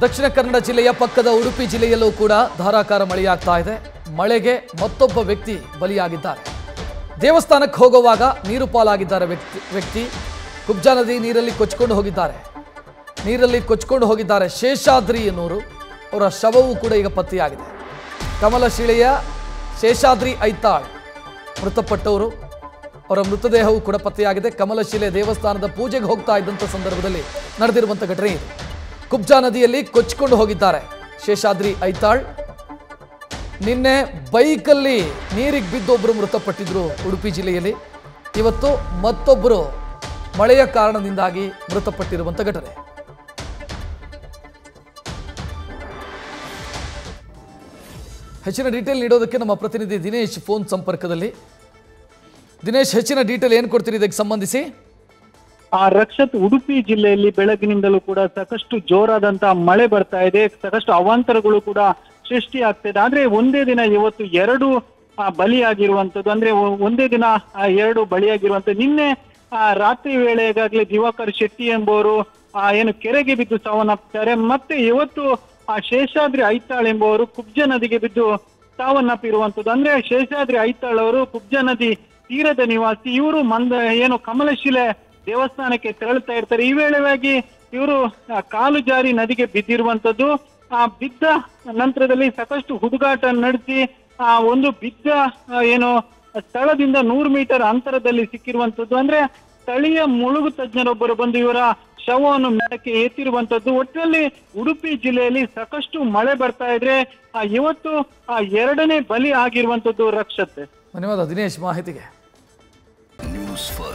ದಕ್ಷಿಣ ಕನ್ನಡ ಜಿಲ್ಲೆಯ ಪಕ್ಕದ ಉಡುಪಿ ಜಿಲ್ಲೆಯಲ್ಲೂ ಕೂಡ ಧಾರಾಕಾರ ಮಳೆಯಾಗ್ತಾ ಇದೆ ಮಳೆಗೆ ಮತ್ತೊಬ್ಬ ವ್ಯಕ್ತಿ ಬಲಿಯಾಗಿದ್ದಾರೆ ದೇವಸ್ಥಾನಕ್ಕೆ ಹೋಗುವಾಗ ನೀರು ಪಾಲಾಗಿದ್ದಾರೆ ವ್ಯಕ್ತಿ ವ್ಯಕ್ತಿ ಕುಬ್ಜಾ ನದಿ ನೀರಲ್ಲಿ ಕೊಚ್ಕೊಂಡು ಹೋಗಿದ್ದಾರೆ ನೀರಲ್ಲಿ ಕೊಚ್ಕೊಂಡು ಹೋಗಿದ್ದಾರೆ ಶೇಷಾದ್ರಿ ಎನ್ನುವರು ಅವರ ಶವವೂ ಕೂಡ ಈಗ ಪತ್ತೆಯಾಗಿದೆ ಕಮಲಶಿಲೆಯ ಶೇಷಾದ್ರಿ ಐತಾಳ್ ಮೃತಪಟ್ಟವರು ಅವರ ಮೃತದೇಹವು ಕೂಡ ಪತ್ತೆಯಾಗಿದೆ ಕಮಲಶಿಲೆ ದೇವಸ್ಥಾನದ ಪೂಜೆಗೆ ಹೋಗ್ತಾ ಇದ್ದಂಥ ಸಂದರ್ಭದಲ್ಲಿ ನಡೆದಿರುವಂಥ ಘಟನೆ ಇದು ಕುಬ್ಜಾ ನದಿಯಲ್ಲಿ ಕೊಚ್ಕೊಂಡು ಹೋಗಿದ್ದಾರೆ ಶೇಷಾದ್ರಿ ಐತಾಳ್ ನಿನ್ನೆ ಬೈಕಲ್ಲಿ ನೀರಿಗೆ ಬಿದ್ದೊಬ್ಬರು ಮೃತಪಟ್ಟಿದ್ರು ಉಡುಪಿ ಜಿಲ್ಲೆಯಲ್ಲಿ ಇವತ್ತು ಮತ್ತೊಬ್ಬರು ಮಳೆಯ ಕಾರಣದಿಂದಾಗಿ ಮೃತಪಟ್ಟಿರುವಂಥ ಘಟನೆ ಹೆಚ್ಚಿನ ಡೀಟೇಲ್ ನೀಡೋದಕ್ಕೆ ನಮ್ಮ ಪ್ರತಿನಿಧಿ ದಿನೇಶ್ ಫೋನ್ ಸಂಪರ್ಕದಲ್ಲಿ ದಿನೇಶ್ ಹೆಚ್ಚಿನ ಡೀಟೇಲ್ ಏನು ಕೊಡ್ತೀರಿ ಇದಕ್ಕೆ ಸಂಬಂಧಿಸಿ ಆ ರಕ್ಷತ್ ಉಡುಪಿ ಜಿಲ್ಲೆಯಲ್ಲಿ ಬೆಳಗಿನಿಂದಲೂ ಕೂಡ ಸಾಕಷ್ಟು ಜೋರಾದಂತಹ ಮಳೆ ಬರ್ತಾ ಇದೆ ಸಾಕಷ್ಟು ಅವಾಂತರಗಳು ಕೂಡ ಸೃಷ್ಟಿ ಆಗ್ತಿದೆ ಆದ್ರೆ ಒಂದೇ ದಿನ ಇವತ್ತು ಎರಡು ಆ, ಬಲಿಯಾಗಿರುವಂತದ್ದು ಅಂದ್ರೆ ಒ- ಒಂದೇ ದಿನ ಆ, ಎರಡು ಬಲಿಯಾಗಿರುವಂತದ್ದು ನಿನ್ನೆ ಆ, ರಾತ್ರಿ ವೇಳೆಗಾಗ್ಲೇ ದಿವಾಕರ್ ಶೆಟ್ಟಿ ಎಂಬುವರು ಆ, ಏನು ಕೆರೆಗೆ ಬಿದ್ದು ಸಾವನ್ನಪ್ಪಿದ್ದಾರೆ ಮತ್ತೆ ಇವತ್ತು ಆ ಶೇಷಾದ್ರಿ ಐತಾಳ್ ಎಂಬುವರು ಕುಬ್ಜ ನದಿಗೆ ಬಿದ್ದು ಸಾವನ್ನಪ್ಪಿರುವಂತದ್ದು ಅಂದ್ರೆ ಶೇಷಾದ್ರಿ ಐತಾಳ್ ಅವರು ಕುಬ್ಜ ನದಿ ತೀರದ ನಿವಾಸಿ ಇವರು ಮಂದ ಏನು ಕಮಲಶಿಲೆ ದೇವಸ್ಥಾನಕ್ಕೆ ತೆರಳುತ್ತಾ ಇರ್ತಾರೆ ಈ ವೇಳೆಯಾಗಿ ಇವರು ಆ, ಕಾಲು ಜಾರಿ ನದಿಗೆ ಬಿದ್ದಿರುವಂತದ್ದು ಆ ಬಿದ್ದ ನಂತರದಲ್ಲಿ ಸಾಕಷ್ಟು ಹುಡುಗಾಟ ನಡೆಸಿ ಆ ಒಂದು ಬಿದ್ದ ಆ, ಏನು ಸ್ಥಳದಿಂದ ನೂರು ಮೀಟರ್ ಅಂತರದಲ್ಲಿ ಸಿಕ್ಕಿರುವಂತದ್ದು ಅಂದ್ರೆ ಸ್ಥಳೀಯ ಮುಳುಗು ತಜ್ಞರೊಬ್ಬರು ಬಂದು ಇವರ ಶವವನ್ನು ಮೇಲಕ್ಕೆ ಎತ್ತಿರುವಂತದ್ದು ಒಟ್ಟಿನಲ್ಲಿ ಉಡುಪಿ ಜಿಲ್ಲೆಯಲ್ಲಿ ಸಾಕಷ್ಟು ಮಳೆ ಬರ್ತಾ ಇದ್ರೆ ಆ, ಇವತ್ತು ಆ ಎರಡನೇ ಬಲಿ ಆಗಿರುವಂತದ್ದು ರಕ್ಷತೆ ಧನ್ಯವಾದ ದಿನೇಶ್ ಮಾಹಿತಿಗೆ ನ್ಯೂಸ್ ಫಸ್ಟ್